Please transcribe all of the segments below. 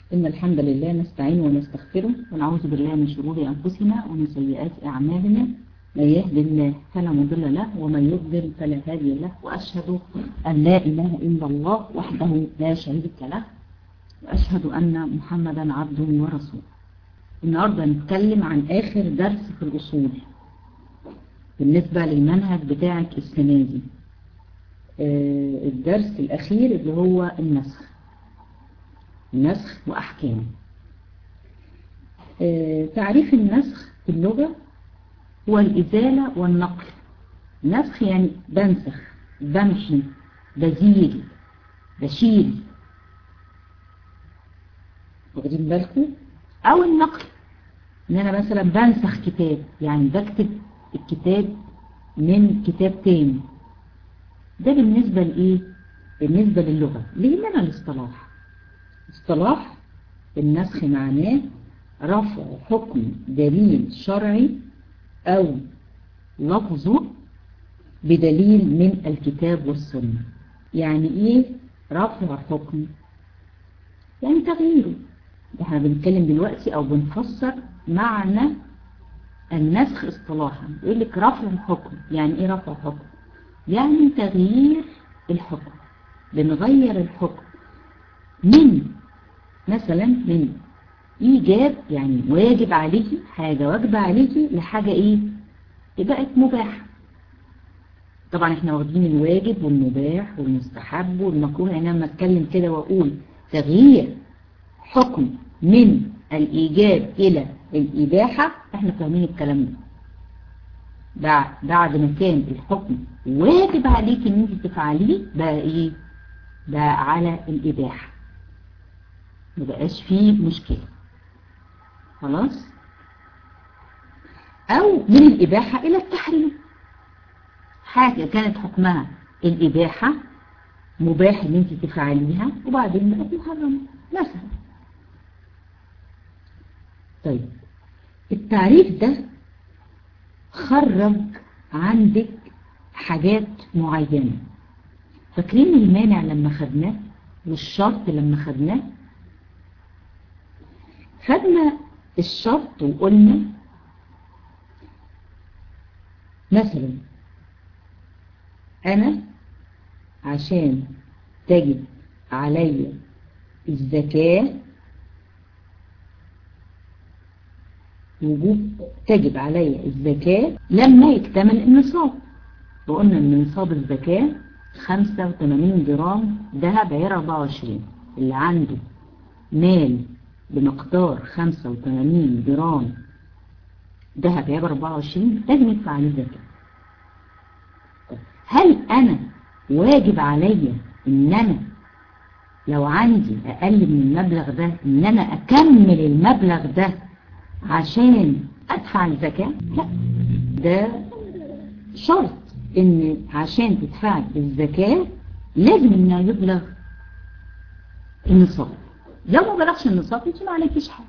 إن الحمد لله نستعين ونستغفره ونعوذ بالله من شرور أنفسنا ومن سيئات أعمالنا من يهد الله فلا مضل له ومن يضلل فلا هادي له وأشهد أن لا إله إلا الله وحده لا شريك له وأشهد أن محمدا عبده ورسوله النهاردة نتكلم عن آخر درس في الأصول بالنسبة للمنهج بتاعك السنة دي آه الدرس الأخير اللي هو النسخ النسخ وأحكامه آه تعريف النسخ في اللغة هو الإزالة والنقل نسخ يعني بنسخ بمحي بزيل بشيل واخدين بالكم أو النقل إن أنا مثلا بنسخ كتاب يعني بكتب الكتاب من كتاب تاني ده بالنسبة لإيه؟ بالنسبة للغة ليه لنا الاصطلاح اصطلاح النسخ معناه رفع حكم دليل شرعي أو لفظه بدليل من الكتاب والسنة يعني إيه رفع حكم يعني تغييره احنا بنتكلم دلوقتي أو بنفسر معنى النسخ اصطلاحا يقول لك رفع الحكم يعني ايه رفع الحكم يعني تغيير الحكم بنغير الحكم من مثلا من ايجاب يعني واجب عليكي حاجة واجبة عليكي لحاجة ايه بقت مباحة طبعا احنا واخدين الواجب والمباح والمستحب والمكروه يعني لما اتكلم كده واقول تغيير حكم من الايجاب الى الإباحة احنا فاهمين الكلام ده بعد, بعد ما كان الحكم واجب عليك ان انت تفعليه بقى ايه بقى على الإباحة ما بقاش فيه مشكلة خلاص او من الإباحة الى التحريم حاجة كانت حكمها الإباحة مباح ان انت تفعليها وبعدين بقت محرمة مثلا طيب التعريف ده خرج عندك حاجات معينة فاكرين المانع لما خدناه والشرط لما خدناه خدنا الشرط وقلنا مثلا أنا عشان تجب علي الزكاة وجوب تجب علي الزكاة لما يكتمل النصاب وقلنا ان نصاب الزكاة 85 جرام ذهب عيار 24 اللي عنده مال بمقدار 85 جرام ذهب عيار 24 لازم يدفع عليه زكاة هل انا واجب عليا ان انا لو عندي اقل من المبلغ ده ان انا اكمل المبلغ ده عشان ادفع الزكاة لا ده شرط ان عشان تدفع الزكاة لازم انه يبلغ النصاب لو ما بلغش النصاب انت ما عليكيش حاجة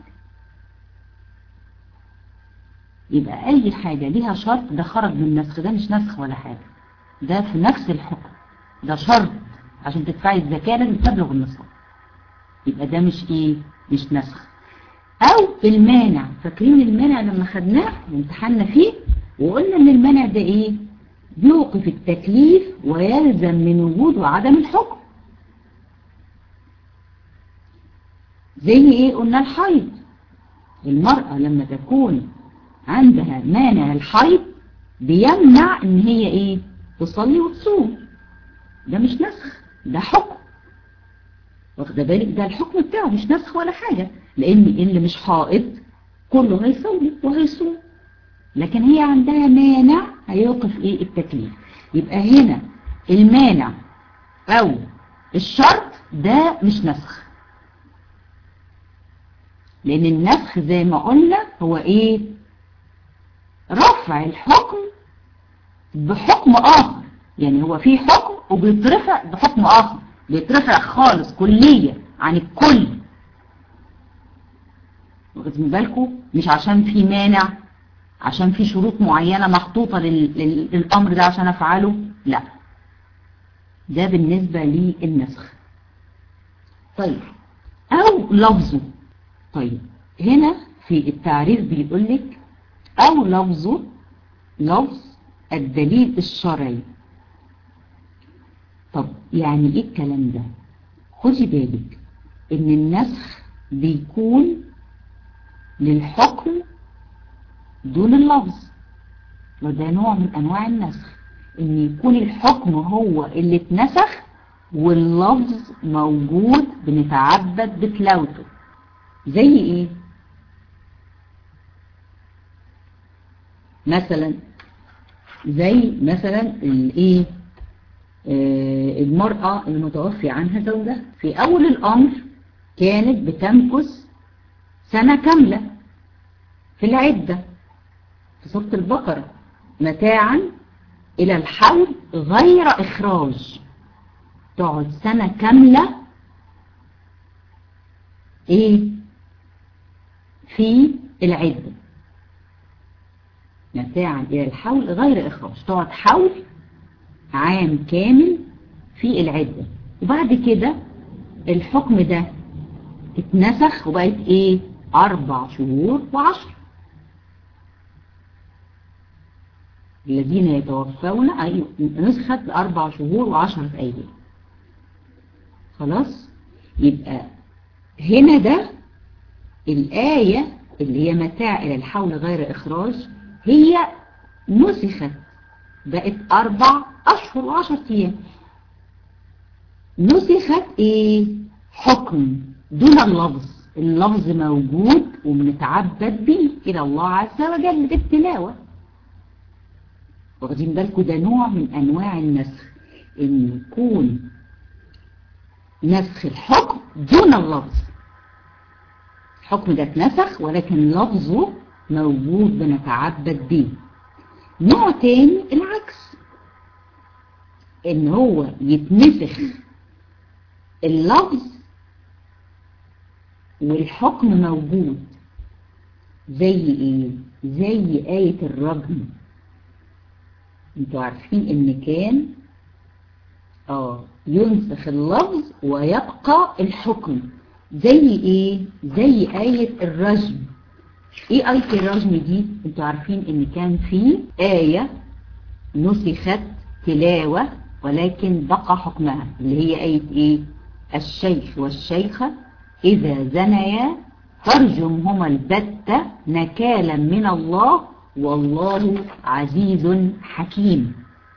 يبقى اي حاجة ليها شرط ده خرج من النسخ ده مش نسخ ولا حاجة ده في نفس الحكم ده شرط عشان تدفعي الزكاة لازم تبلغ النصاب يبقى ده مش ايه مش نسخ او المانع فاكرين المانع لما خدناه وامتحنا فيه وقلنا ان المانع ده ايه بيوقف التكليف ويلزم من وجود وعدم الحكم زي ايه قلنا الحيض المرأة لما تكون عندها مانع الحيض بيمنع ان هي ايه تصلي وتصوم ده مش نسخ ده حكم واخده بالك ده الحكم بتاعه مش نسخ ولا حاجة لان اللي مش حائض كله هيصلي وهيصوم لكن هي عندها مانع هيوقف ايه التكليف يبقى هنا المانع او الشرط ده مش نسخ لان النسخ زي ما قلنا هو ايه رفع الحكم بحكم اخر يعني هو في حكم وبيترفع بحكم اخر بيترفع خالص كلية عن الكل واخدين بالكم مش عشان في مانع عشان في شروط معينة محطوطة للأمر ده عشان أفعله لا ده بالنسبة للنسخ طيب أو أو لفظه طيب هنا في التعريف بيقول لك أو لفظه لفظ الدليل الشرعي طب يعني ايه الكلام ده خدي بالك ان النسخ بيكون للحكم دون اللفظ وده نوع من انواع النسخ ان يكون الحكم هو اللي اتنسخ واللفظ موجود بنتعبد بتلاوته زي ايه مثلا زي مثلا الايه آه المرأة المتوفي عنها زوجها في اول الامر كانت بتمكث سنة كاملة في العدة في سورة البقرة متاعا الى الحول غير اخراج تقعد سنة كاملة ايه في العدة متاعا الى الحول غير اخراج تقعد حول عام كامل في العدة وبعد كده الحكم ده اتنسخ وبقت ايه اربع شهور وعشر الذين يتوفون أي نسخت بأربع شهور وعشرة أيام خلاص يبقى هنا ده الآية اللي هي متاع إلى الحول غير إخراج هي نسخت بقت أربع أشهر وعشرة أيام نسخت إيه حكم دون اللفظ اللفظ موجود وبنتعبد به إلى الله عز وجل بالتلاوة واخدين بالكم ده نوع من أنواع النسخ إن يكون نسخ الحكم دون اللفظ الحكم ده اتنسخ ولكن لفظه موجود بنتعبد به نوع تاني العكس ان هو يتنسخ اللفظ والحكم موجود زي ايه زي آية الرجم انتوا عارفين ان كان اه ينسخ اللفظ ويبقى الحكم زي ايه زي آية الرجم ايه آية الرجم دي انتوا عارفين ان كان في آية نسخت تلاوة ولكن بقى حكمها اللي هي آية ايه الشيخ والشيخة إذا زنيا فارجمهما البتة نكالا من الله والله عزيز حكيم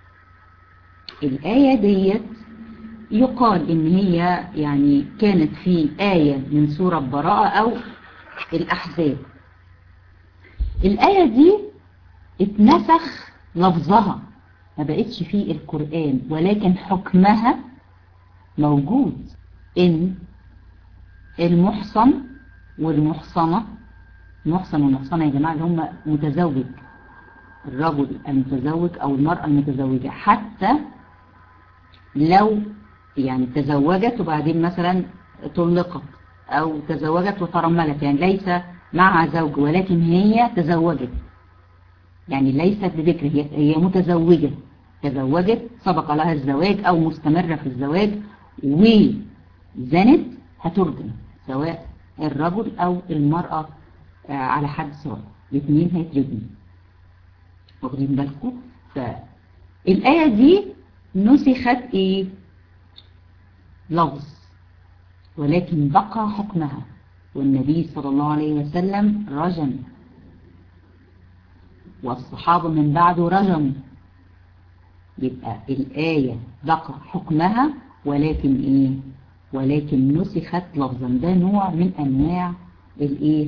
الآية ديت يقال إن هي يعني كانت في آية من سورة براءة أو الأحزاب الآية دي اتنسخ لفظها ما بقتش في القرآن ولكن حكمها موجود إن المحصن والمحصنة المحصن والمحصنة يا جماعة اللي هم متزوج الرجل المتزوج أو المرأة المتزوجة حتى لو يعني تزوجت وبعدين مثلا طلقت أو تزوجت وترملت يعني ليس مع زوج ولكن هي تزوجت يعني ليست بذكر هي, هي متزوجة تزوجت سبق لها الزواج أو مستمرة في الزواج وزنت هترجم سواء الرجل أو المرأة على حد سواء الاثنين هيترجموا واخدين بالكم فالآية دي نسخت ايه لفظ ولكن بقى حكمها والنبي صلى الله عليه وسلم رجم والصحابة من بعده رجموا يبقى الآية بقى حكمها ولكن ايه ولكن نسخت لفظا ده نوع من انواع الايه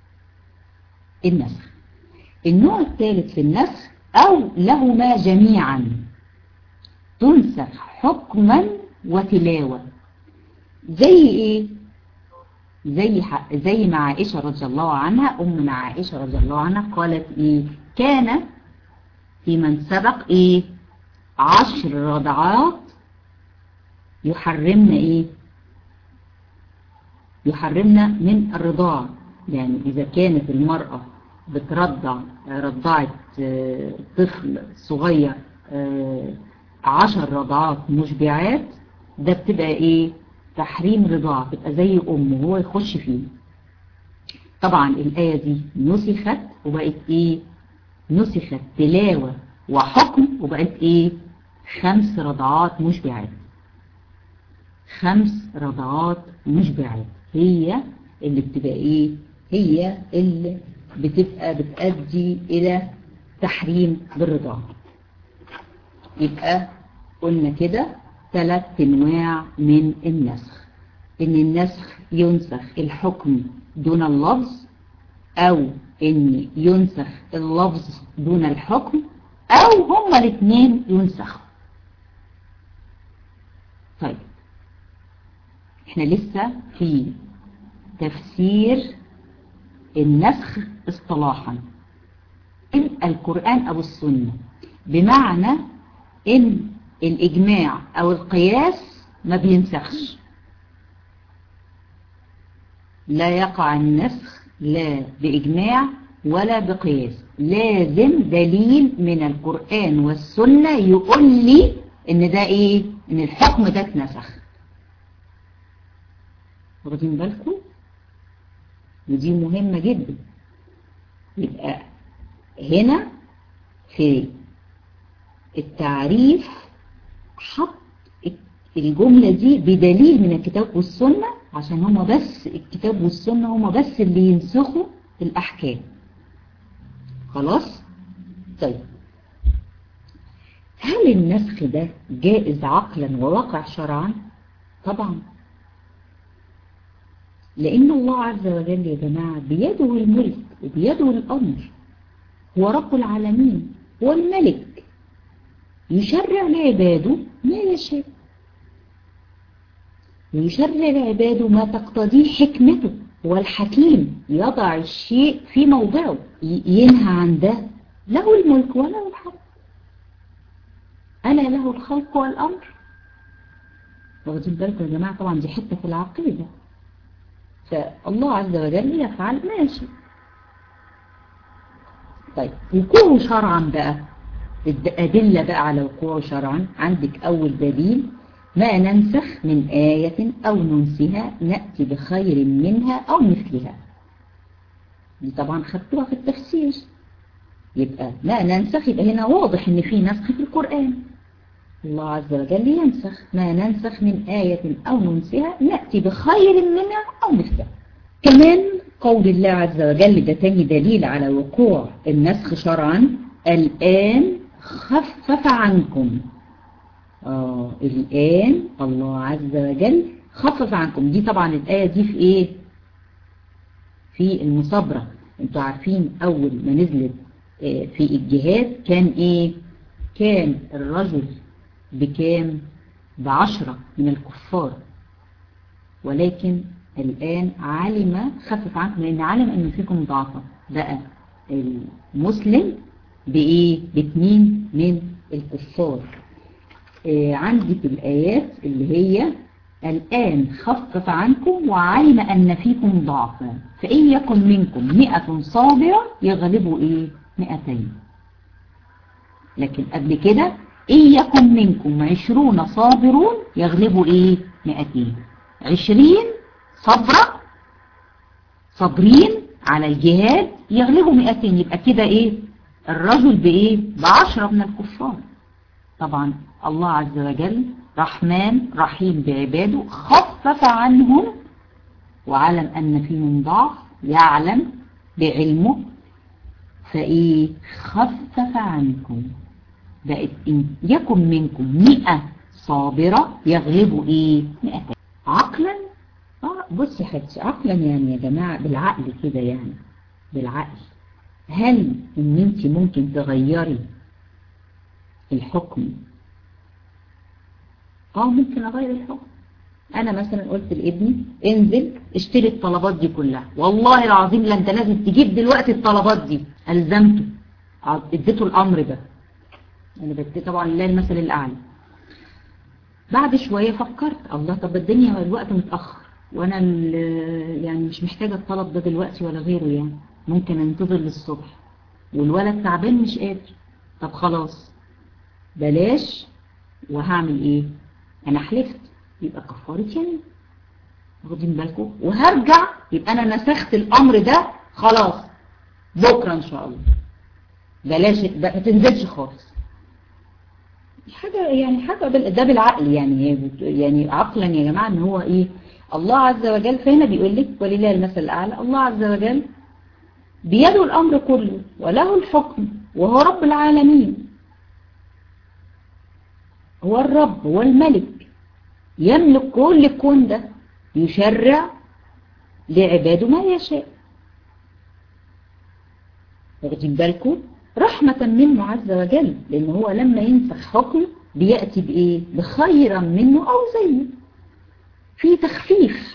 النسخ النوع الثالث في النسخ او لهما جميعا تنسخ حكما وتلاوة زي ايه زي زي ما عائشة رضي الله عنها أمنا عائشة رضي الله عنها قالت ايه كان في من سبق ايه عشر رضعات يحرمنا ايه يحرمنا من الرضاعة يعني إذا كانت المرأة بترضع رضعت طفل صغير عشر رضعات مشبعات ده بتبقى ايه تحريم رضاعة تبقى زي أم وهو يخش فيه طبعا الآية دي نسخت وبقت إيه نسخت تلاوة وحكم وبقت إيه خمس رضعات مشبعات خمس رضعات مشبعات هي اللي بتبقى إيه هي اللي بتبقى بتأدي إلى تحريم بالرضاعة يبقى قلنا كده ثلاث انواع من النسخ ان النسخ ينسخ الحكم دون اللفظ او ان ينسخ اللفظ دون الحكم او هما الاثنين ينسخوا طيب احنا لسه في تفسير النسخ اصطلاحا القرآن او السنة بمعنى ان الإجماع أو القياس ما بينسخش لا يقع النسخ لا بإجماع ولا بقياس لازم دليل من القرآن والسنة يقول لي ان ده ايه ان الحكم ده اتنسخ واخدين بالكم ودي مهمة جدا يبقى هنا في التعريف حط الجملة دي بدليل من الكتاب والسنة عشان هما بس الكتاب والسنة هما بس اللي ينسخوا الأحكام خلاص طيب هل النسخ ده جائز عقلا وواقع شرعا طبعا لأن الله عز وجل يا جماعة بيده الملك وبيده الأمر هو رب العالمين هو الملك يشرع لعباده ما يشاء ويشرع لعباده ما تقتضيه حكمته هو الحكيم يضع الشيء في موضعه ينهى عن ده له الملك وله الحق ألا له الخلق والأمر واخدين بالكم يا جماعة طبعا دي حتة في العقيدة فالله عز وجل يفعل ما يشاء طيب وقوعه شرعا بقى الأدلة بقى على وقوعه شرعا عندك أول دليل ما ننسخ من آية أو ننسها نأتي بخير منها أو مثلها دي طبعا خدتوها في التفسير يبقى ما ننسخ يبقى هنا واضح ان في نسخ في القرآن الله عز وجل ينسخ ما ننسخ من آية أو ننسها نأتي بخير منها أو مثلها كمان قول الله عز وجل ده تاني دليل على وقوع النسخ شرعا الآن خفف عنكم آه الآن الله عز وجل خفف عنكم دي طبعا الآية دي في إيه في المصابرة انتوا عارفين أول ما نزلت آه في الجهاد كان إيه كان الرجل بكام بعشرة من الكفار ولكن الآن علم خفف عنكم لأن علم أن فيكم ضعفا بقى المسلم بإيه باتنين من الكفار آه عندك الآيات اللي هي الآن خفف عنكم وعلم أن فيكم ضعفا فإن يكن منكم مئة صابرة يغلبوا إيه مئتين لكن قبل كده إن يكن منكم عشرون صابرون يغلبوا إيه مئتين عشرين صبرة صابرين على الجهاد يغلبوا مئتين يبقى كده إيه الرجل بإيه بعشرة من الكفار طبعا الله عز وجل رحمن رحيم بعباده خفف عنهم وعلم أن فيهم ضعف يعلم بعلمه فإيه خفف عنكم بقت إن يكن منكم مئة صابرة يغلبوا إيه مئة عقلا آه بصي حدث عقلا يعني يا جماعة بالعقل كده يعني بالعقل هل ان انت ممكن تغيري الحكم اه ممكن اغير الحكم انا مثلا قلت لابني انزل اشتري الطلبات دي كلها والله العظيم لا انت لازم تجيب دلوقتي الطلبات دي الزمته اديته الامر ده انا بدي طبعا لله المثل الاعلى بعد شوية فكرت الله طب الدنيا الوقت متأخر وانا يعني مش محتاجة الطلب ده دلوقتي ولا غيره يعني ممكن انتظر للصبح والولد تعبان مش قادر طب خلاص بلاش وهعمل ايه انا حلفت يبقى كفارة يمين واخدين بالكم وهرجع يبقى انا نسخت الامر ده خلاص بكره ان شاء الله بلاش ما تنزلش خالص حاجه يعني حاجه ده بالعقل يعني يعني عقلا يا جماعه ان هو ايه الله عز وجل فهنا بيقول لك ولله المثل الاعلى الله عز وجل بيده الامر كله وله الحكم وهو رب العالمين هو الرب هو الملك يملك كل الكون ده يشرع لعباده ما يشاء واخدين بالكم رحمة منه عز وجل لأن هو لما ينسخ حكم بيأتي بإيه بخيرا منه أو زيه في تخفيف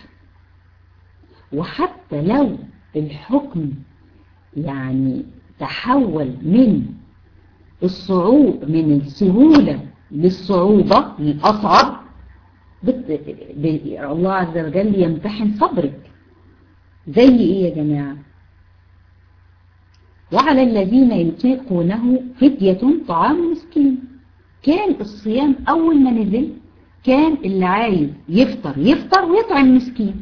وحتى لو الحكم يعني تحول من الصعوب من السهولة للصعوبة للأصعب الله عز وجل يمتحن صبرك زي ايه يا جماعة وعلى الذين يطيقونه فدية طعام مسكين كان الصيام اول ما نزل كان اللي عايز يفطر يفطر ويطعم مسكين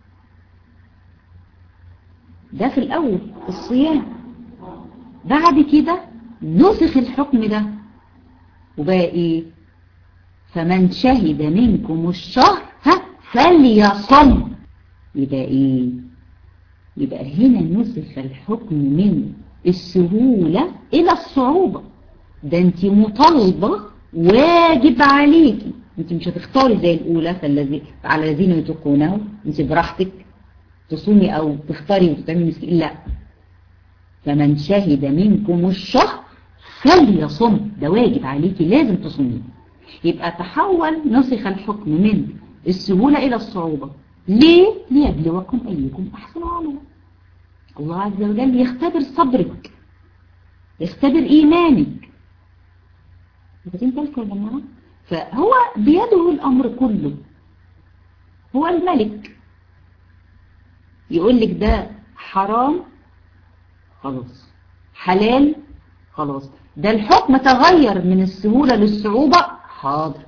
ده في الاول الصيام بعد كده نسخ الحكم ده وبقى ايه فمن شهد منكم الشهر ها فليصم يبقى ايه يبقى هنا نسخ الحكم من السهولة الى الصعوبة ده انت مطالبة واجب عليكي انت مش هتختاري زي الاولى فالذي على الذين يتقونه انت براحتك تصومي او تختاري وتتعملي مسكين لا فمن شهد منكم الشهر فليصم ده واجب عليكي لازم تصومي يبقى تحول نسخ الحكم من السهولة إلى الصعوبة ليه؟ ليبلوكم أيكم أحسن عملا الله عز وجل يختبر صبرك يختبر إيمانك واخدين بالكم يا جماعة؟ فهو بيده الأمر كله هو الملك يقول لك ده حرام خلاص حلال خلاص ده الحكم تغير من السهولة للصعوبة حاضر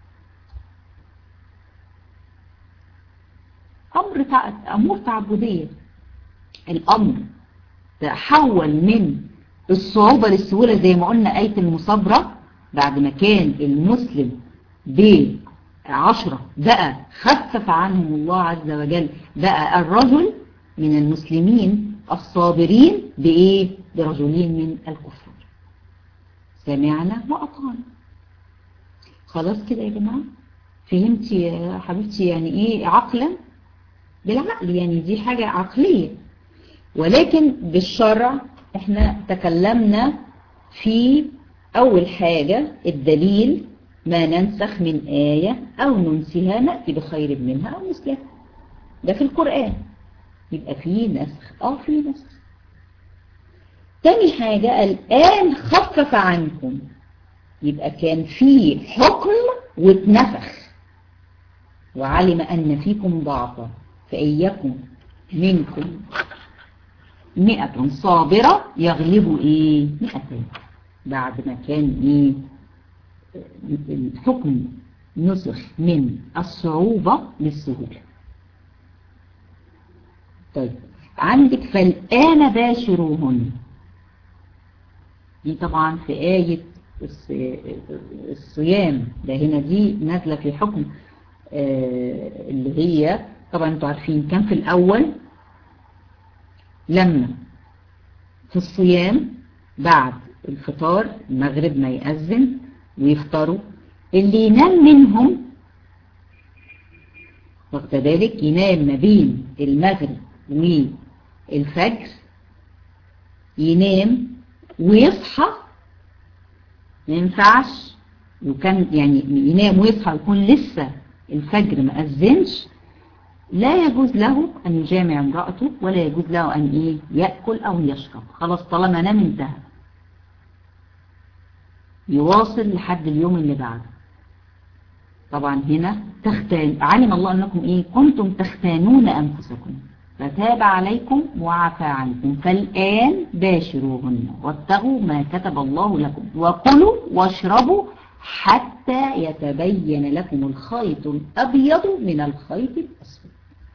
أمر تع... أمور تعبدية الأمر تحول من الصعوبة للسهولة زي ما قلنا آية المصابرة بعد ما كان المسلم بعشرة بقى خفف عنهم الله عز وجل بقى الرجل من المسلمين الصابرين بإيه؟ برجلين من الكفار سمعنا وأطعنا خلاص كده يا جماعة فهمتي يا حبيبتي يعني ايه عقلا بالعقل يعني دي حاجة عقلية ولكن بالشرع احنا تكلمنا في اول حاجة الدليل ما ننسخ من آية او ننسها نأتي بخير منها او مثلها ده في القرآن يبقى فيه نسخ اه فيه نسخ تاني حاجة الآن خفف عنكم يبقى كان في حكم واتنفخ وعلم أن فيكم ضعفا فإن يكن منكم مئة صابرة يغلبوا إيه مئتين بعد ما كان إيه الحكم نسخ من الصعوبة للسهولة طيب عندك فالآن باشروهن دي طبعا في آية الصيام ده هنا دي نازلة في حكم اللي هي طبعا انتوا عارفين كان في الأول لما في الصيام بعد الفطار المغرب ما يأذن ويفطروا اللي ينام منهم واخد بالك ينام ما بين المغرب والفجر ينام ويصحى ما ينفعش وكان يعني ينام ويصحى يكون لسه الفجر ما أذنش لا يجوز له أن يجامع امرأته ولا يجوز له أن إيه يأكل أو يشرب خلاص طالما نام انتهى يواصل لحد اليوم اللي بعده طبعا هنا تختان علم الله أنكم إيه كنتم تختانون أنفسكم فتاب عليكم وعفى عنكم فالآن باشروهن واتقوا ما كتب الله لكم وكلوا واشربوا حتى يتبين لكم الخيط الأبيض من الخيط الأسود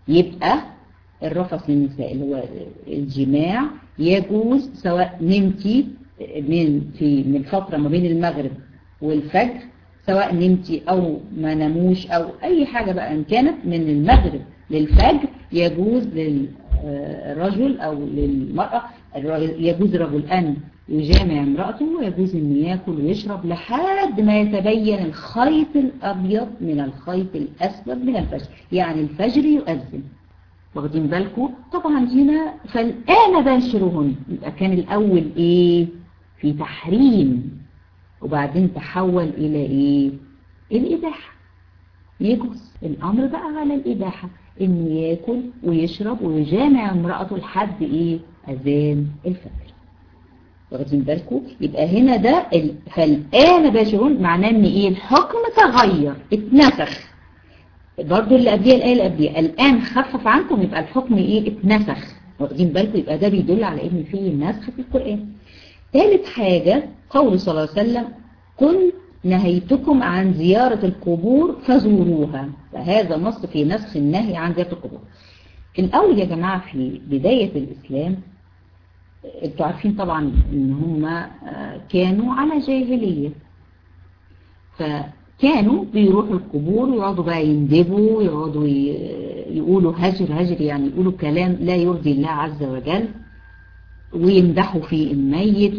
يبقى الرفث للنساء اللي هو الجماع يجوز سواء نمتي من في من فترة ما بين المغرب والفجر سواء نمتي او ما نموش او اي حاجة بقى ان كانت من المغرب للفجر يجوز للرجل او للمرأة يجوز الرجل ان يجامع امرأته ويجوز ان ياكل ويشرب لحد ما يتبين الخيط الابيض من الخيط الاسود من الفجر يعني الفجر يؤذن واخدين بالكم طبعا هنا فالآن باشرهن يبقى كان الأول إيه في تحريم وبعدين تحول إلى إيه الإباحة يجوز الأمر بقى على الإباحة إنه ياكل ويشرب ويجامع امرأته لحد إيه أذان الفجر واخدين بالكم يبقى هنا ده ال... فالآن باشرهن معناه إن إيه الحكم تغير اتنسخ برضو اللي قبليه الآية اللي قبليه الآن خفف عنكم يبقى الحكم إيه اتنسخ واخدين بالكم يبقى ده بيدل على إن فيه نسخ في القرآن ثالث حاجة قول صلى الله عليه وسلم كنت نهيتكم عن زيارة القبور فزوروها فهذا نص في نسخ النهي عن زيارة القبور الأول يا جماعة في بداية الإسلام انتوا عارفين طبعا ان هم كانوا على جاهلية ف كانوا بيروحوا القبور ويقعدوا بقى يندبوا ويقعدوا يقولوا هجر هجر يعني يقولوا كلام لا يرضي الله عز وجل ويمدحوا في الميت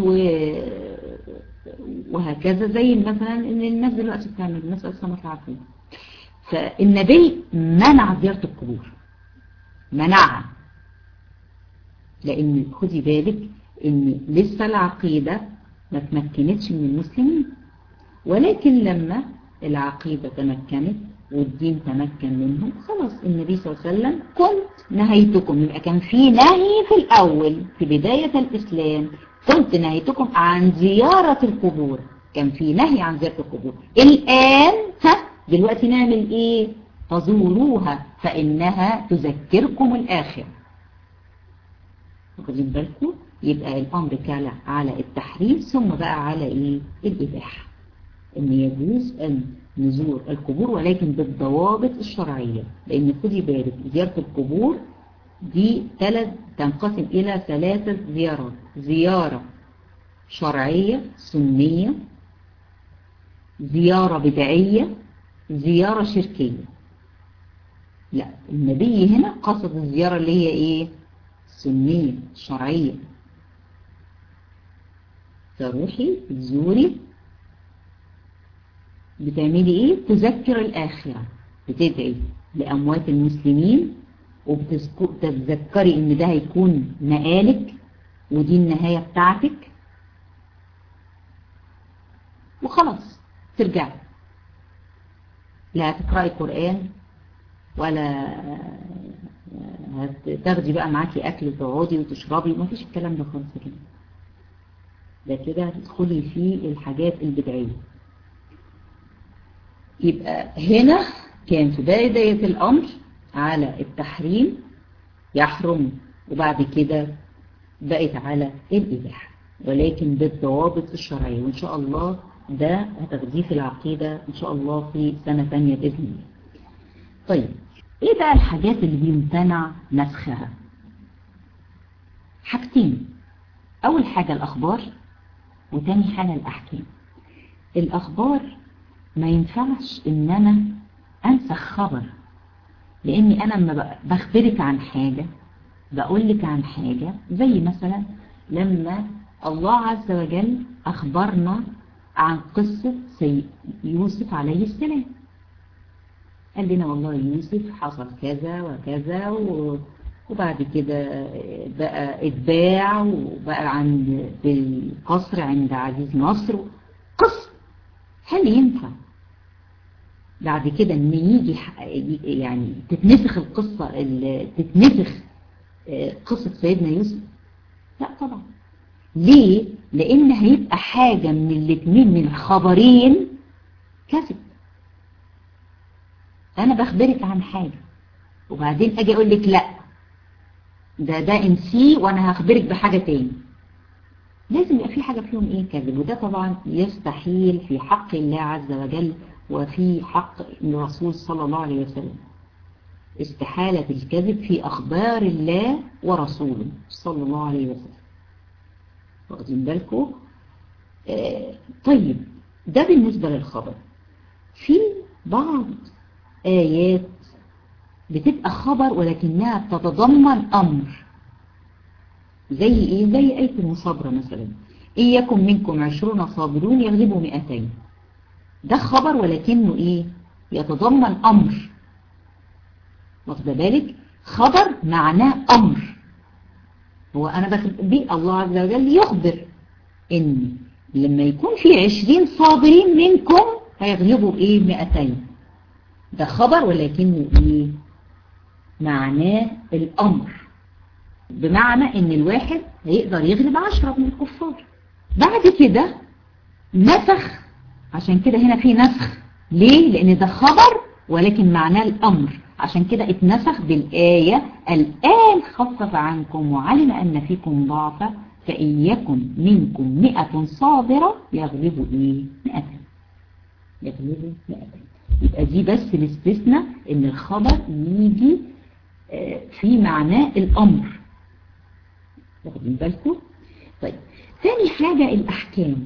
وهكذا زي مثلا ان الناس دلوقتي بتعمل الناس اصلا ما تعرفين فالنبي منع زيارة القبور منعها لان خدي بالك ان لسه العقيدة ما تمكنتش من المسلمين ولكن لما العقيدة تمكنت والدين تمكن منهم خلاص النبي صلى الله عليه وسلم كنت نهيتكم يبقى كان في نهي في الأول في بداية الإسلام كنت نهيتكم عن زيارة القبور كان في نهي عن زيارة القبور الآن ها دلوقتي نعمل إيه فزوروها فإنها تذكركم الآخر واخدين بالكم يبقى الأمر كان على التحريم ثم بقى على إيه الإباحة ان يجوز ان نزور القبور ولكن بالضوابط الشرعية لان خدي بالك زيارة القبور دي ثلاث تنقسم الى ثلاثة زيارات زيارة شرعية سنية زيارة بدعية زيارة شركية لا النبي هنا قصد الزيارة اللي هي ايه سنية شرعية تروحي تزوري بتعملي ايه تذكر الآخرة بتدعي لأموات المسلمين وبتتذكري ان ده هيكون مقالك ودي النهاية بتاعتك وخلاص ترجعي لا هتقرأي قرآن ولا هتاخدي بقى معاكي أكل وتقعدي وتشربي مفيش الكلام ده خالص كده ده كده هتدخلي في الحاجات البدعية يبقى هنا كان في بداية الأمر على التحريم يحرم وبعد كده بقت على الإباحة ولكن بالضوابط الشرعية وإن شاء الله ده هتغذيه في العقيدة إن شاء الله في سنة ثانية بإذن الله طيب إيه بقى الحاجات اللي بيمتنع نسخها حاجتين أول حاجة الأخبار وتاني حاجة الأحكام الأخبار ما ينفعش ان انا انسخ خبر لاني انا لما بخبرك عن حاجة بقول لك عن حاجة زي مثلا لما الله عز وجل اخبرنا عن قصة سي يوسف عليه السلام قال لنا والله يوسف حصل كذا وكذا و... وبعد كده بقى اتباع وبقى عند في القصر عند عزيز مصر قصة هل ينفع بعد كده ان يجي يعني تتنسخ القصة تتنسخ قصة سيدنا يوسف لا طبعا ليه لان هيبقى حاجة من الاثنين من الخبرين كذب انا بخبرك عن حاجة وبعدين اجي اقول لك لا ده ده انسي وانا هخبرك بحاجة تاني لازم يبقى في حاجة فيهم ايه كذب وده طبعا يستحيل في حق الله عز وجل وفي حق الرسول صلى الله عليه وسلم استحالة الكذب في أخبار الله ورسوله صلى الله عليه وسلم واخدين بالكم آه طيب ده بالنسبة للخبر في بعض آيات بتبقى خبر ولكنها تتضمن أمر زي إيه؟ زي آية المصابرة مثلا إن يكن منكم عشرون صابرون يغلبوا مئتين ده خبر ولكنه إيه؟ يتضمن أمر واخد بالك خبر معناه أمر هو أنا بيه الله عز وجل يخبر إن لما يكون في عشرين صابرين منكم هيغلبوا بإيه مئتين ده خبر ولكنه إيه معناه الأمر بمعنى إن الواحد هيقدر يغلب عشرة من الكفار بعد كده نسخ عشان كده هنا في نسخ ليه؟ لأن ده خبر ولكن معناه الأمر عشان كده اتنسخ بالآية الآن خفف عنكم وعلم أن فيكم ضعفا فإن يكن منكم مئة صابرة يغلبوا إيه؟ مئتين يغلبوا مئتين يبقى دي بس الاستثناء إن الخبر يجي في معناه الأمر واخدين بالكم؟ طيب ثاني حاجة الأحكام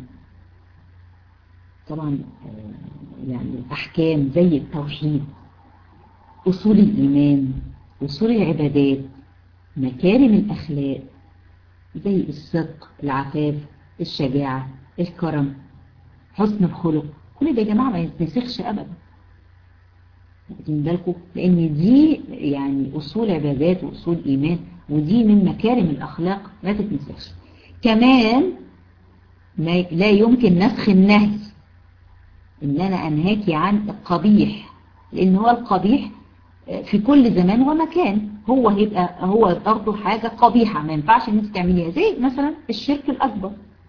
طبعا يعني الأحكام زي التوحيد أصول الإيمان أصول العبادات مكارم الأخلاق زي الصدق العفاف الشجاعة الكرم حسن الخلق كل ده يا جماعة ما يتنسخش أبدا واخدين بالكم لأن دي يعني أصول عبادات وأصول إيمان ودي من مكارم الأخلاق ما تتنسخش كمان ما لا يمكن نسخ النهي إن أنا أنهاكي عن القبيح لأن هو القبيح في كل زمان ومكان هو هيبقى هو برضه حاجة قبيحة ما ينفعش الناس تعمليها زي مثلا الشرك الأكبر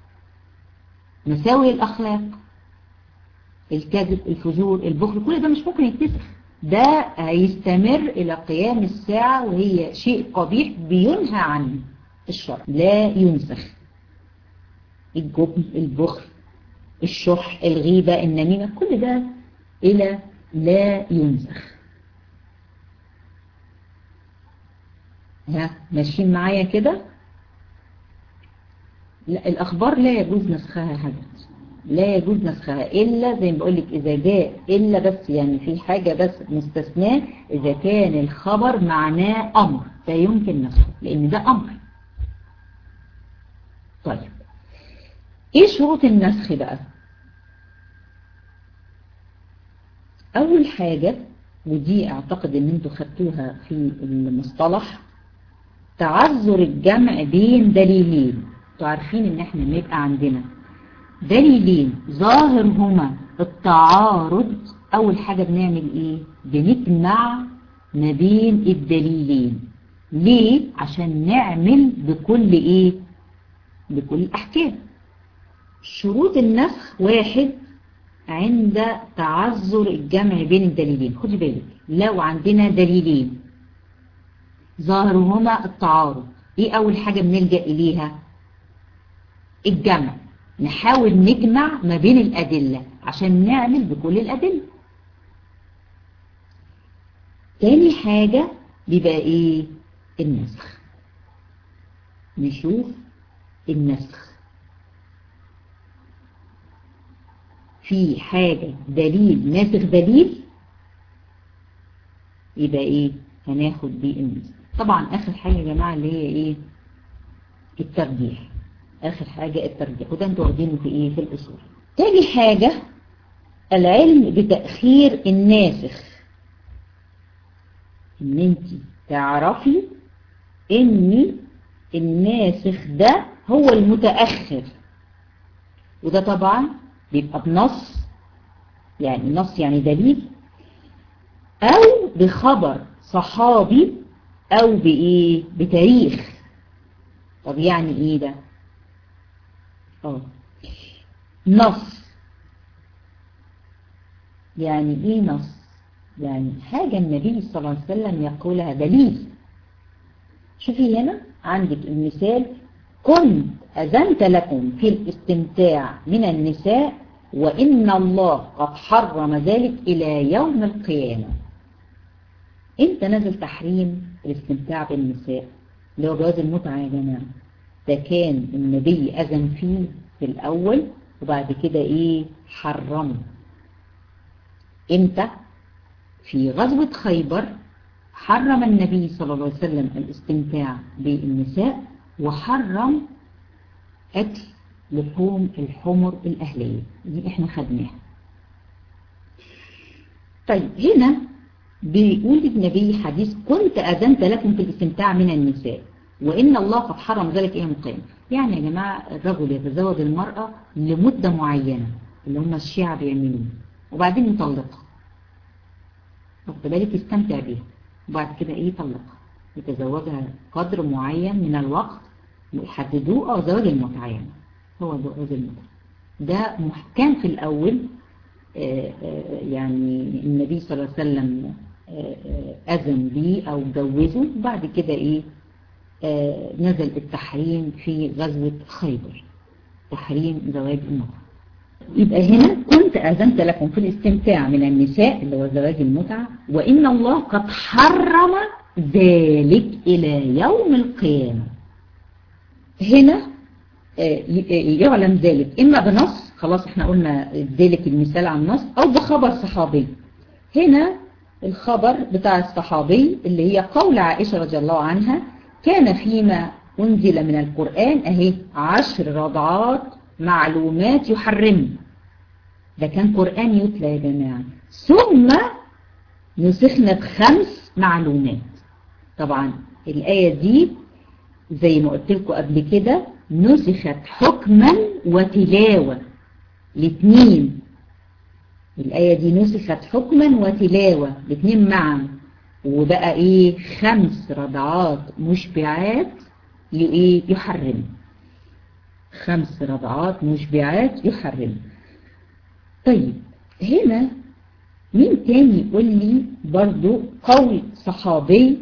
مساوي الأخلاق الكذب الفجور البخل كل ده مش ممكن يتنسخ ده هيستمر إلى قيام الساعة وهي شيء قبيح بينهى عنه الشرع لا ينسخ الجبن البخل الشح الغيبة النميمة كل ده إلى لا ينسخ ها ماشيين معايا كده لا الأخبار لا يجوز نسخها حاجة لا يجوز نسخها إلا زي ما بقول لك إذا جاء إلا بس يعني في حاجة بس مستثناة إذا كان الخبر معناه أمر فيمكن نسخه لأن ده أمر طيب إيه شروط النسخ بقى أول حاجة ودي أعتقد إن أنتوا خدتوها في المصطلح تعذر الجمع بين دليلين انتوا عارفين ان احنا بيبقى عندنا دليلين ظاهرهما التعارض اول حاجة بنعمل ايه بنجمع ما بين الدليلين ليه عشان نعمل بكل ايه بكل الاحكام شروط النسخ واحد عند تعذر الجمع بين الدليلين خدي بالك لو عندنا دليلين ظاهرهما التعارض ايه اول حاجة بنلجأ اليها الجمع نحاول نجمع ما بين الادلة عشان نعمل بكل الادلة تاني حاجة بيبقى ايه النسخ نشوف النسخ في حاجة دليل ناسخ دليل يبقى ايه هناخد بيه النسخ طبعا اخر حاجة يا جماعة اللي هي ايه الترجيح اخر حاجة الترجيح وده انتوا واخدينه في ايه في الاصول تاني حاجة العلم بتأخير الناسخ ان انت تعرفي ان الناسخ ده هو المتأخر وده طبعا بيبقى بنص يعني نص يعني دليل او بخبر صحابي او بايه بتاريخ طب يعني ايه ده اه نص يعني ايه نص يعني حاجة النبي صلى الله عليه وسلم يقولها دليل شوفي هنا عندك المثال كنت أذنت لكم في الاستمتاع من النساء وإن الله قد حرم ذلك إلى يوم القيامة امتى نزل تحريم الاستمتاع بالنساء اللي هو جواز المتعة يا جماعة ده كان النبي أذن فيه في الأول وبعد كده إيه حرمه امتى في غزوة خيبر حرم النبي صلى الله عليه وسلم الاستمتاع بالنساء وحرم أكل لحوم الحمر الأهلية دي احنا خدناها طيب هنا بيقول النبي حديث كنت أذنت لكم في الاستمتاع من النساء وإن الله قد حرم ذلك إيه مقام يعني يا جماعة الرجل يتزوج المرأة لمدة معينة اللي هم الشيعة بيعملوه وبعدين يطلقها واخد بالك يستمتع بيها وبعد كده ايه يطلقها يتزوجها قدر معين من الوقت ويحددوه او زواج المتعة يعني هو جواز المتعة ده كان في الأول آآ آآ يعني النبي صلى الله عليه وسلم أذن بيه أو جوزه وبعد كده إيه نزل التحريم في غزوة خيبر تحريم زواج المتعة يبقى هنا كنت أذنت لكم في الاستمتاع من النساء اللي هو زواج المتعة وإن الله قد حرم ذلك إلى يوم القيامة هنا يعلم ذلك إما بنص خلاص احنا قلنا ذلك المثال عن نص أو بخبر صحابي هنا الخبر بتاع الصحابي اللي هي قول عائشة رضي الله عنها كان فيما أنزل من القرآن أهي عشر رضعات معلومات يحرم ده كان قرآن يتلى يا جماعة ثم نسخنا بخمس معلومات طبعا الآية دي زي ما قلت لكم قبل كده نسخت حكما وتلاوة الاثنين الآية دي نسخت حكما وتلاوة الاثنين معا وبقى ايه خمس رضعات مشبعات لإيه يحرم خمس رضعات مشبعات يحرم طيب هنا مين تاني يقول لي برضو قول صحابي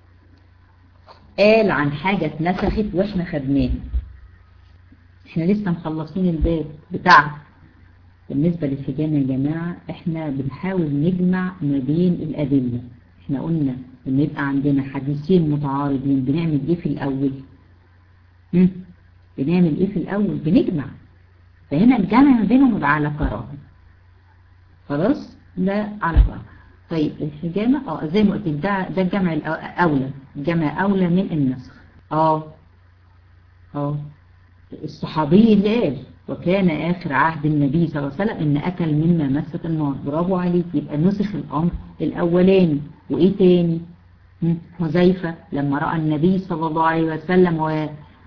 قال عن حاجة اتنسخت واحنا خدناها احنا لسه مخلصين الباب بتاعها بالنسبة للحجامة يا جماعة احنا بنحاول نجمع ما بين الأدلة احنا قلنا ان يبقى عندنا حديثين متعارضين بنعمل ايه في الأول هم؟ بنعمل ايه في الأول بنجمع فهنا الجمع ما بينهم يبقى على كراهه خلاص ده على كراهه طيب الحجامة اه زي ما قلت ده ده الجمع الأولى الجمع أولى من النسخ اه اه الصحابي اللي قال وكان آخر عهد النبي صلى الله عليه وسلم إن أكل مما مست النار برافو عليك يبقى نسخ الأمر الأولاني وإيه تاني حذيفة لما رأى النبي صلى الله عليه وسلم و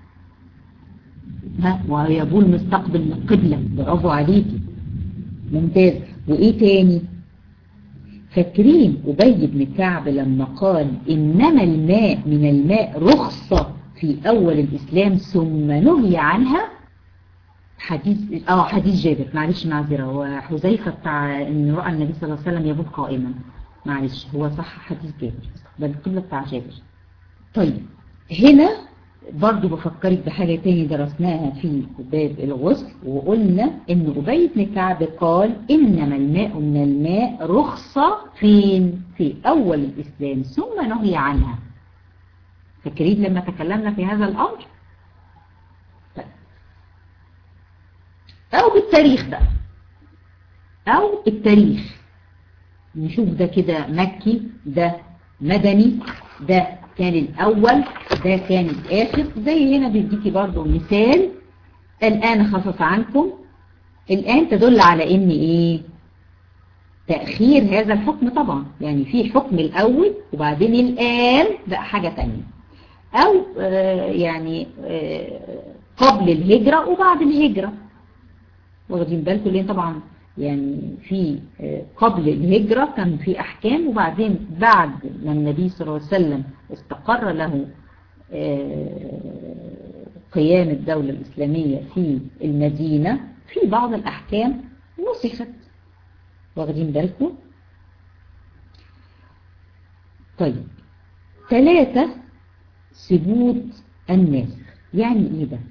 ها ويبول مستقبل القبلة برافو عليكي ممتاز وإيه تاني فاكرين أبي بن كعب لما قال إنما الماء من الماء رخصة في أول الإسلام ثم نهي عنها حديث اه حديث جابر معلش معذرة هو حذيفة بتاع ان رأى النبي صلى الله عليه وسلم يبول قائما معلش هو صح حديث جابر بل القبلة بتاع جابر طيب هنا برضو بفكرك بحاجة تاني درسناها في باب الغسل وقلنا ان أبي بن كعب قال إنما الماء من الماء رخصة فين في أول الإسلام ثم نهي عنها فاكرين لما تكلمنا في هذا الأمر طيب. أو بالتاريخ بقى أو التاريخ نشوف ده كده مكي ده مدني ده كان الأول ده كان الآخر زي هنا بيديكي برضو مثال الآن خفف عنكم الآن تدل على إن إيه تأخير هذا الحكم طبعا يعني في حكم الأول وبعدين الآن بقى حاجة تانية أو آه يعني آه قبل الهجرة وبعد الهجرة واخدين بالكم ليه طبعا يعني في قبل الهجرة كان في أحكام وبعدين بعد ما النبي صلى الله عليه وسلم استقر له قيام الدولة الإسلامية في المدينة في بعض الأحكام نسخت واخدين بالكم طيب ثلاثة ثبوت الناسخ يعني ايه ده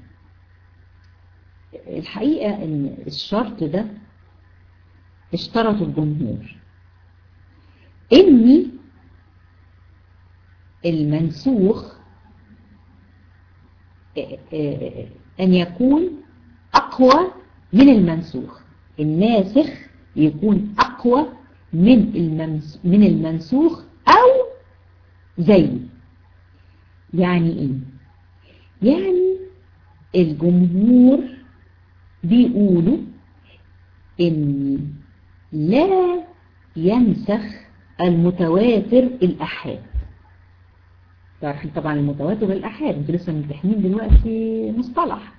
الحقيقة ان الشرط ده اشترط الجمهور اني المنسوخ أن يكون أقوى من المنسوخ الناسخ يكون أقوى من المنس من المنسوخ أو زي يعني إيه؟ يعني الجمهور بيقولوا إن لا ينسخ المتواتر الأحاد تعرفين طبعا المتواتر الأحاد انتوا لسه ممتحنين دلوقتي مصطلح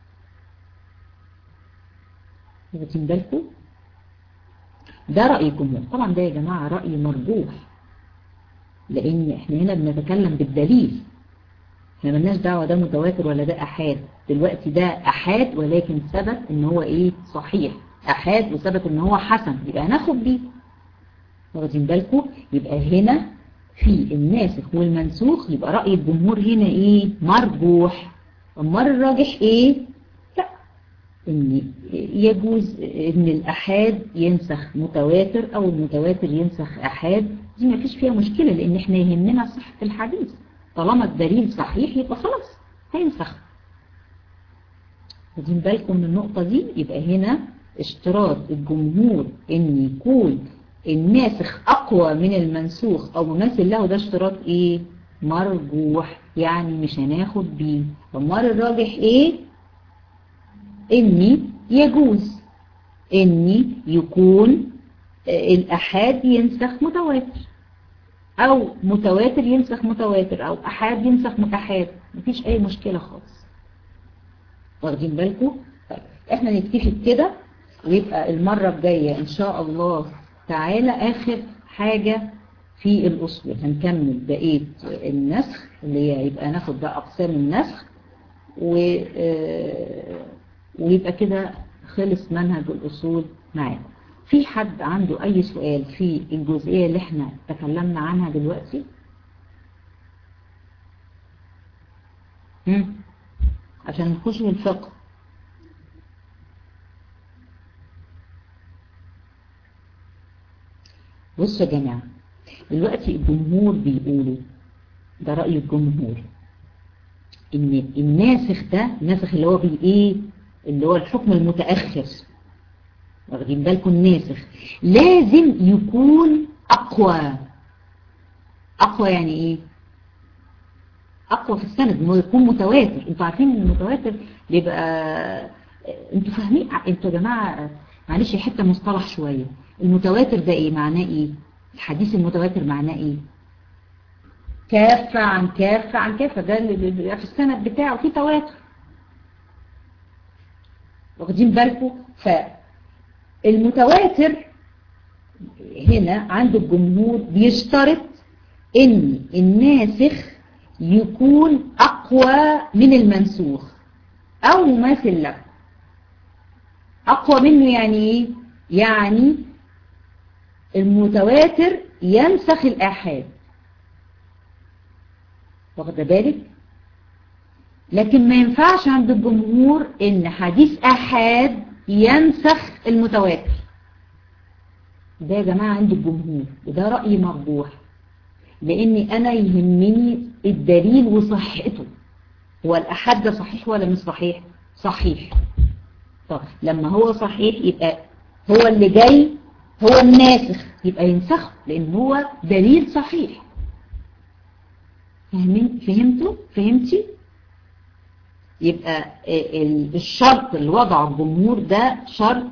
واخدين بالكم ده رأي الجمهور طبعا ده يا جماعة رأي مرجوح لأن احنا هنا بنتكلم بالدليل احنا ملناش دعوة ده متواتر ولا ده أحاد دلوقتي ده أحاد ولكن ثبت ان هو ايه صحيح أحاد وثبت ان هو حسن يبقى هناخد بيه واخدين بالكم يبقى هنا في الناسخ والمنسوخ يبقى رأي الجمهور هنا ايه مرجوح امال الراجح ايه لا ان يجوز ان الاحاد ينسخ متواتر او المتواتر ينسخ احاد دي ما فيش فيها مشكلة لان احنا يهمنا صحة الحديث طالما الدليل صحيح يبقى خلاص هينسخ واخدين بالكم من النقطة دي يبقى هنا اشتراط الجمهور ان يكون الناسخ أقوى من المنسوخ أو مماثل له ده اشتراط إيه مرجوح يعني مش هناخد بيه فمر الراجح إيه إني يجوز إني يكون الأحاد ينسخ متواتر أو متواتر ينسخ متواتر أو أحاد ينسخ متحاد مفيش أي مشكلة خالص واخدين بالكم طيب احنا نكتفي بكده ويبقى المرة الجاية إن شاء الله تعالى آخر حاجة في الأصول هنكمل بقية النسخ اللي هي يبقى ناخد بقى أقسام النسخ و... ويبقى كده خلص منهج الأصول معانا في حد عنده أي سؤال في الجزئية اللي احنا تكلمنا عنها دلوقتي هم؟ عشان نخش في الفقه بصوا يا جماعة دلوقتي الجمهور بيقولوا ده رأي الجمهور ان الناسخ ده الناسخ اللي هو بي ايه اللي هو الحكم المتأخر واخدين بالكم الناسخ لازم يكون اقوى اقوى يعني ايه اقوى في السند انه يكون متواتر انتوا عارفين ان المتواتر بيبقى انتوا فاهمين انتوا يا جماعه معلش حته مصطلح شويه المتواتر ده ايه معناه ايه الحديث المتواتر معناه ايه كافة عن كافة عن كافة ده اللي بيبقى في السند بتاعه في تواتر واخدين بالكم فالمتواتر هنا عند الجمهور بيشترط ان الناسخ يكون اقوى من المنسوخ او مماثل له اقوى منه يعني ايه يعني المتواتر ينسخ الآحاد واخد بالك لكن ما ينفعش عند الجمهور ان حديث آحاد ينسخ المتواتر ده يا جماعة عند الجمهور وده رأي مرجوح لاني انا يهمني الدليل وصحته هو الأحد ده صحيح ولا مش صحيح صحيح طب لما هو صحيح يبقى هو اللي جاي هو الناسخ يبقى ينسخه لان هو دليل صحيح فاهمين فهمتوا فهمتي يبقى الشرط اللي وضعه الجمهور ده شرط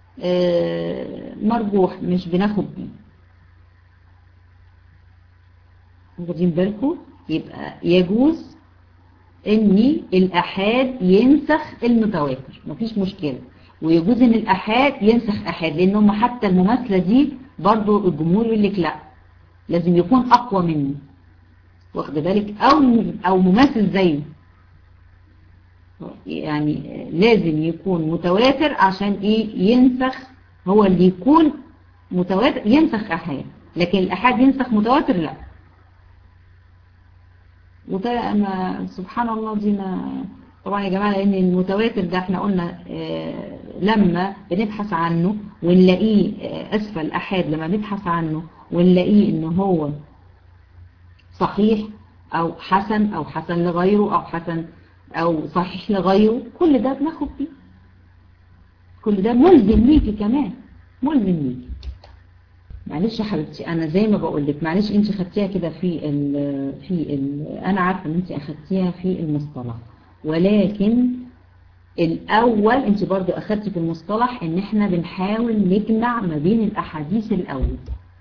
مرجوح مش بناخد بيه واخدين بالكم يبقى يجوز ان الاحاد ينسخ المتواتر مفيش مشكله ويجوز ان الاحاد ينسخ احاد لان هم حتى المماثله دي برضو الجمهور يقول لك لا لازم يكون اقوى منه واخد بالك او او مماثل زيه يعني لازم يكون متواتر عشان ايه ينسخ هو اللي يكون متواتر ينسخ احاد لكن الاحاد ينسخ متواتر لا وده أنا سبحان الله دي ما طبعا يا جماعة لأن المتواتر ده احنا قلنا اه لما بنبحث عنه ونلاقيه اه أسفل أحاد لما نبحث عنه ونلاقيه إن هو صحيح او حسن او حسن لغيره او حسن او صحيح لغيره كل ده بناخد فيه كل ده ملزم ليكي كمان ملزم ليكي معلش يا حبيبتي انا زي ما بقول لك معلش انت خدتيها كده في ال في ال انا عارفه ان انت اخدتيها في المصطلح ولكن الاول انت برضو اخدتي في المصطلح ان احنا بنحاول نجمع ما بين الاحاديث الاول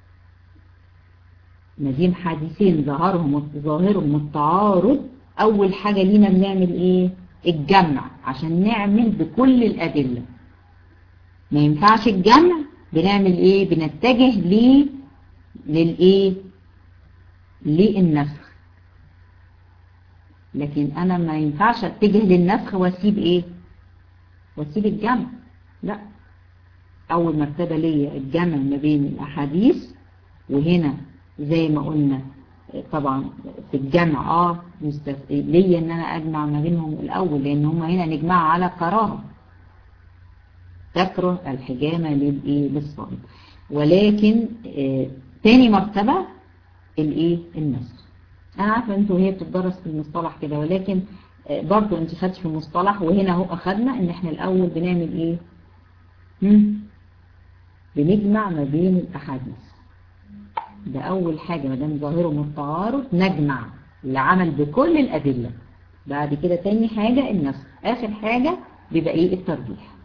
ما بين حديثين ظاهرهم ظاهرهم التعارض اول حاجة لينا بنعمل ايه الجمع عشان نعمل بكل الادلة ما ينفعش الجمع بنعمل ايه بنتجه ليه للايه للنسخ لكن انا ما ينفعش اتجه للنسخ واسيب ايه واسيب الجمع لا اول مرتبة ليا الجمع ما بين الاحاديث وهنا زي ما قلنا طبعا في الجمع اه مستف... ليا ان انا اجمع ما بينهم الاول لان هم هنا نجمع على كراهه تكره الحجامة للايه للصائم ولكن آه تاني مرتبة الايه النسخ انا عارفه انتوا هي بتدرس في المصطلح كده ولكن آه برضو انت خدتش في المصطلح وهنا اهو اخدنا ان احنا الاول بنعمل ايه هم؟ بنجمع ما بين الاحاديث ده اول حاجة ما دام ظاهرهم التعارض نجمع العمل بكل الادلة بعد كده تاني حاجة النسخ اخر حاجة بيبقى ايه الترجيح